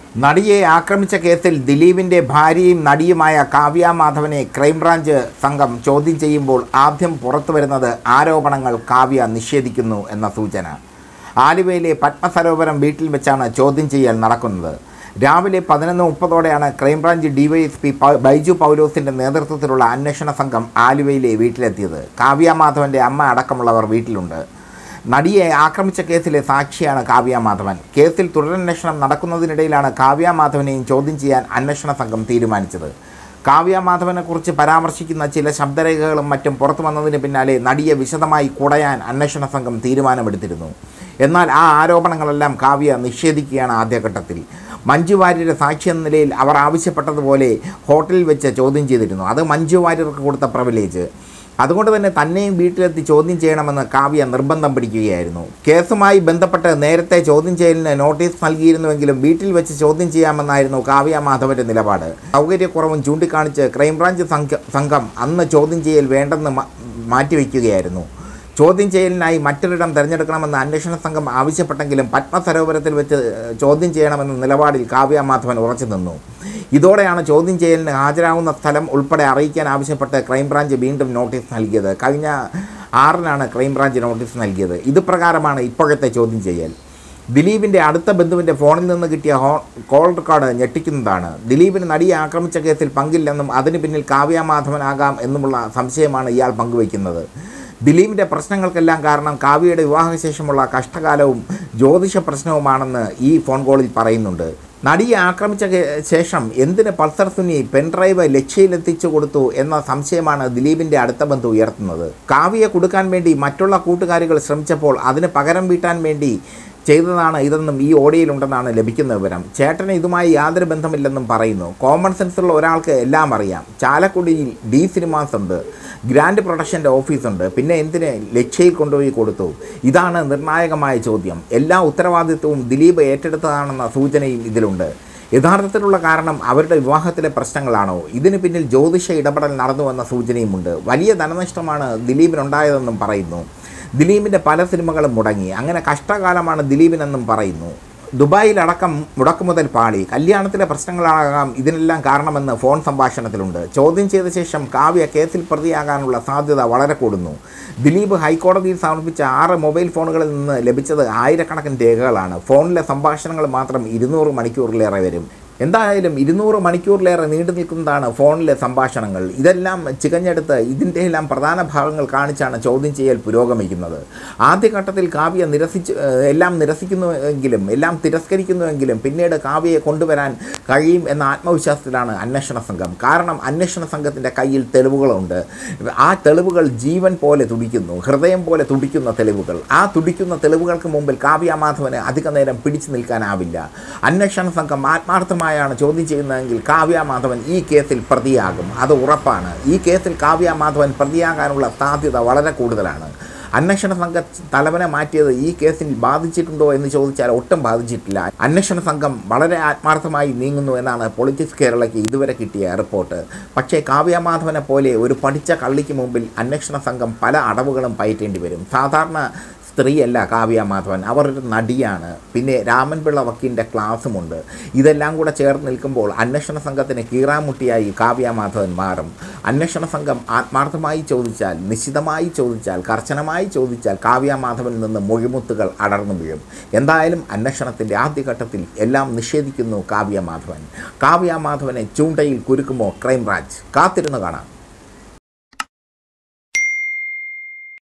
നടിയെ ആക്രമിച്ച കേസിൽ ദിലീപിന്റെ ഭാര്യയും നടിയുമായ കാവ്യ മാധവനെ ക്രൈംബ്രാഞ്ച് സംഘം ചോദ്യം ചെയ്യുമ്പോൾ ആദ്യം പുറത്തു വരുന്നത് ആരോപണങ്ങൾ കാവ്യ നിഷേധിക്കുന്നു എന്ന സൂചന ആലുവയിലെ പത്മസരോവരം വീട്ടിൽ വെച്ചാണ് ചോദ്യം ചെയ്യൽ നടക്കുന്നത് രാവിലെ പതിനൊന്ന് മുപ്പതോടെയാണ് ക്രൈംബ്രാഞ്ച് ഡിവൈഎസ്പി പ- ബൈജു പൗലോസിന്റെ നേതൃത്വത്തിലുള്ള അന്വേഷണ സംഘം ആലുവയിലെ വീട്ടിലെത്തിയത് കാവ്യ മാധവന്റെ അമ്മ അടക്കമുള്ളവർ വീട്ടിലുണ്ട് നടിയെ ആക്രമിച്ച കേസിലെ സാക്ഷിയാണ് കാവ്യ മാധവൻ കേസിൽ തുടരന്വേഷണം നടക്കുന്നതിനിടയിലാണ് കാവ്യ മാധവനെയും ചോദ്യം ചെയ്യാൻ അന്വേഷണ സംഘം തീരുമാനിച്ചത് കാവ്യ മാധവനെക്കുറിച്ച് പരാമർശിക്കുന്ന ചില ശബ്ദരേഖകളും മറ്റും പുറത്തു വന്നതിന് പിന്നാലെ നടിയെ വിശദമായി കുടയാൻ അന്വേഷണ സംഘം തീരുമാനമെടുത്തിരുന്നു എന്നാൽ ആ ആരോപണങ്ങളെല്ലാം കാവ്യ നിഷേധിക്കുകയാണ് ആദ്യഘട്ടത്തിൽ മഞ്ജു വാര്യരുടെ സാക്ഷി എന്ന നിലയിൽ അവർ ആവശ്യപ്പെട്ടതുപോലെ ഹോട്ടലിൽ വെച്ച് ചോദ്യം ചെയ്തിരുന്നു അത് മഞ്ജു വാര്യർക്ക് കൊടുത്ത പ്രിവിലേജ് അതുകൊണ്ട് തന്നെ തന്നെയും വീട്ടിലെത്തി ചോദ്യം ചെയ്യണമെന്ന് കാവ്യ നിർബന്ധം പിടിക്കുകയായിരുന്നു കേസുമായി ബന്ധപ്പെട്ട് നേരത്തെ ചോദ്യം ചെയ്യലിന് നോട്ടീസ് നൽകിയിരുന്നുവെങ്കിലും വീട്ടിൽ വെച്ച് ചോദ്യം ചെയ്യാമെന്നായിരുന്നു കാവ്യ മാധവന്റെ നിലപാട് സൗകര്യക്കുറവും ചൂണ്ടിക്കാണിച്ച് ക്രൈംബ്രാഞ്ച് സംഘ- സംഘം അന്ന് ചോദ്യം ചെയ്യൽ വേണ്ടെന്ന് മ- മാറ്റിവെക്കുകയായിരുന്നു ചോദ്യം ചെയ്യലിനായി മറ്റൊരിടം തിരഞ്ഞെടുക്കണമെന്ന് അന്വേഷണ സംഘം ആവശ്യപ്പെട്ടെങ്കിലും പത്മസരോവരത്തിൽ വെച്ച് ഏഹ്, ചോദ്യം ചെയ്യണമെന്ന നിലപാടിൽ കാവ്യ മാധവൻ ഉറച്ചു നിന്നു ഇതോടെയാണ് ചോദ്യം ചെയ്യലിന് ഹാജരാകുന്ന സ്ഥലം ഉൾപ്പെടെ അറിയിക്കാൻ ആവശ്യപ്പെട്ട് ക്രൈംബ്രാഞ്ച് വീണ്ടും നോട്ടീസ് നൽകിയത് കഴിഞ്ഞ ആറിനാണ് ക്രൈംബ്രാഞ്ച് നോട്ടീസ് നൽകിയത് ഇത് പ്രകാരമാണ് ഇപ്പോഴത്തെ ചോദ്യം ചെയ്യൽ ദിലീപിൻ്റെ അടുത്ത ബന്ധുവിൻ്റെ ഫോണിൽ നിന്ന് കിട്ടിയ ഹോ കോൾ റെക്കോർഡ് ഞെട്ടിക്കുന്നതാണ് ദിലീപിന് നടിയെ ആക്രമിച്ച കേസിൽ പങ്കില്ലെന്നും അതിന് പിന്നിൽ കാവ്യ മാധവനാകാം എന്നുമുള്ള സംശയമാണ് ഇയാൾ പങ്കുവയ്ക്കുന്നത് ദിലീപിൻ്റെ പ്രശ്നങ്ങൾക്കെല്ലാം കാരണം കാവ്യയുടെ വിവാഹശേഷമുള്ള കഷ്ടകാലവും ജ്യോതിഷ പ്രശ്നവുമാണെന്ന് ഈ ഫോൺ കോളിൽ പറയുന്നുണ്ട് നടിയെ ആക്രമിച്ച കേ- ശേഷം എന്തിന് പൾസർ സുനി പെൻഡ്രൈവ് ലക്ഷ്യയിലെത്തിച്ചു കൊടുത്തു എന്ന സംശയമാണ് ദിലീപിൻ്റെ അടുത്ത ബന്ധു ഉയർത്തുന്നത് കാവ്യയെ കൊടുക്കാൻ വേണ്ടി മറ്റുള്ള കൂട്ടുകാരികൾ ശ്രമിച്ചപ്പോൾ അതിന് പകരം വീട്ടാൻ വേണ്ടി ചെയ്തതാണ് ഇതെന്നും ഈ ഓഡിയോയിലുണ്ടെന്നാണ് ലഭിക്കുന്ന വിവരം ചേട്ടന് ഇതുമായി യാതൊരു ബന്ധമില്ലെന്നും പറയുന്നു കോമൺ സെൻസുള്ള ഒരാൾക്ക് എല്ലാം അറിയാം ചാലക്കുടിയിൽ ഡി സിനിമാസ് ഉണ്ട് ഗ്രാൻഡ് പ്രൊഡക്ഷൻ്റെ ഓഫീസുണ്ട് പിന്നെ എന്തിന് ലക്ഷ്യയിൽ കൊണ്ടുപോയി കൊടുത്തു ഇതാണ് നിർണായകമായ ചോദ്യം എല്ലാ ഉത്തരവാദിത്വവും ദിലീപ് ഏറ്റെടുത്തതാണെന്ന സൂചനയും ഇതിലുണ്ട് യഥാർത്ഥത്തിലുള്ള കാരണം അവരുടെ വിവാഹത്തിലെ പ്രശ്നങ്ങളാണോ ഇതിന് പിന്നിൽ ജ്യോതിഷ ഇടപെടൽ നടന്നുവെന്ന സൂചനയുമുണ്ട് വലിയ ധനനഷ്ടമാണ് ദിലീപിനുണ്ടായതെന്നും പറയുന്നു ദിലീപിൻ്റെ പല സിനിമകളും മുടങ്ങി അങ്ങനെ കഷ്ടകാലമാണ് ദിലീപിനെന്നും പറയുന്നു ദുബായിലടക്കം മുടക്കുമുതൽ പാളി കല്യാണത്തിലെ പ്രശ്നങ്ങളാകാം ഇതിനെല്ലാം കാരണമെന്ന് ഫോൺ സംഭാഷണത്തിലുണ്ട് ചോദ്യം ചെയ്ത ശേഷം കാവ്യ കേസിൽ പ്രതിയാകാനുള്ള സാധ്യത വളരെ കൂടുന്നു ദിലീപ് ഹൈക്കോടതിയിൽ സമർപ്പിച്ച ആറ് മൊബൈൽ ഫോണുകളിൽ നിന്ന് ലഭിച്ചത് ആയിരക്കണക്കിന് രേഖകളാണ് ഫോണിലെ സംഭാഷണങ്ങൾ മാത്രം ഇരുന്നൂറ് മണിക്കൂറിലേറെ വരും എന്തായാലും ഇരുന്നൂറ് മണിക്കൂറിലേറെ നീണ്ടു നിൽക്കുന്നതാണ് ഫോണിലെ സംഭാഷണങ്ങൾ ഇതെല്ലാം ചികഞ്ഞെടുത്ത് ഇതിൻ്റെ എല്ലാം പ്രധാന ഭാഗങ്ങൾ കാണിച്ചാണ് ചോദ്യം ചെയ്യൽ പുരോഗമിക്കുന്നത് ആദ്യഘട്ടത്തിൽ കാവ്യ നിരസിച്ച് ഏഹ്, എല്ലാം നിരസിക്കുന്നുവെങ്കിലും എല്ലാം തിരസ്കരിക്കുന്നുവെങ്കിലും പിന്നീട് കാവ്യയെ കൊണ്ടുവരാൻ കഴിയും എന്ന ആത്മവിശ്വാസത്തിലാണ് അന്വേഷണ സംഘം കാരണം അന്വേഷണ സംഘത്തിൻ്റെ കയ്യിൽ തെളിവുകളുണ്ട് ആ തെളിവുകൾ ജീവൻ പോലെ തുടിക്കുന്നു ഹൃദയം പോലെ തുടിക്കുന്ന തെളിവുകൾ ആ തുടിക്കുന്ന തെളിവുകൾക്ക് മുമ്പിൽ കാവ്യ മാധവന് അധിക നേരം പിടിച്ചു നിൽക്കാനാവില്ല അന്വേഷണ സംഘം ആത്മാർത്ഥമായാണ് ചോദ്യം ചെയ്യുന്നതെങ്കിൽ കാവ്യ മാധവൻ ഈ കേസിൽ പ്രതിയാകും അത് ഉറപ്പാണ് ഈ കേസിൽ കാവ്യ മാധവൻ പ്രതിയാകാനുള്ള സാധ്യത വളരെ കൂടുതലാണ് അന്വേഷണ സംഘ തലവനെ മാറ്റിയത് ഈ കേസിൽ ബാധിച്ചിട്ടുണ്ടോ എന്ന് ചോദിച്ചാൽ ഒട്ടും ബാധിച്ചിട്ടില്ല അന്വേഷണ സംഘം വളരെ ആത്മാർത്ഥമായി നീങ്ങുന്നു എന്നാണ് പൊളിറ്റിക്സ് കേരളയ്ക്ക് ഇതുവരെ കിട്ടിയ റിപ്പോർട്ട് പക്ഷേ കാവ്യ മാധവനെ പോലെ ഒരു പഠിച്ച കള്ളിക്ക് മുമ്പിൽ അന്വേഷണ സംഘം പല അടവുകളും പയറ്റേണ്ടി വരും സാധാരണ സ്ത്രീയല്ല കാവ്യ മാധവൻ അവർ ഒരു നടിയാണ് പിന്നെ രാമൻപിള്ള വക്കീലിൻ്റെ ക്ലാസ്സുമുണ്ട് ഇതെല്ലാം കൂടെ ചേർന്ന് നിൽക്കുമ്പോൾ അന്വേഷണ സംഘത്തിന് കീറാമുട്ടിയായി കാവ്യ മാധവൻ മാറും അന്വേഷണ സംഘം ആത്മാർത്ഥമായി ചോദിച്ചാൽ നിശ്ചിതമായി ചോദിച്ചാൽ കർശനമായി ചോദിച്ചാൽ കാവ്യ മാധവനിൽ നിന്ന് മൊഴിമുത്തുകൾ അടർന്നു വീഴും എന്തായാലും അന്വേഷണത്തിൻ്റെ ആദ്യഘട്ടത്തിൽ എല്ലാം നിഷേധിക്കുന്നു കാവ്യ മാധവൻ കാവ്യ മാധവനെ ചൂണ്ടയിൽ കുരുക്കുമോ ക്രൈംബ്രാഞ്ച് കാത്തിരുന്ന് കാണാം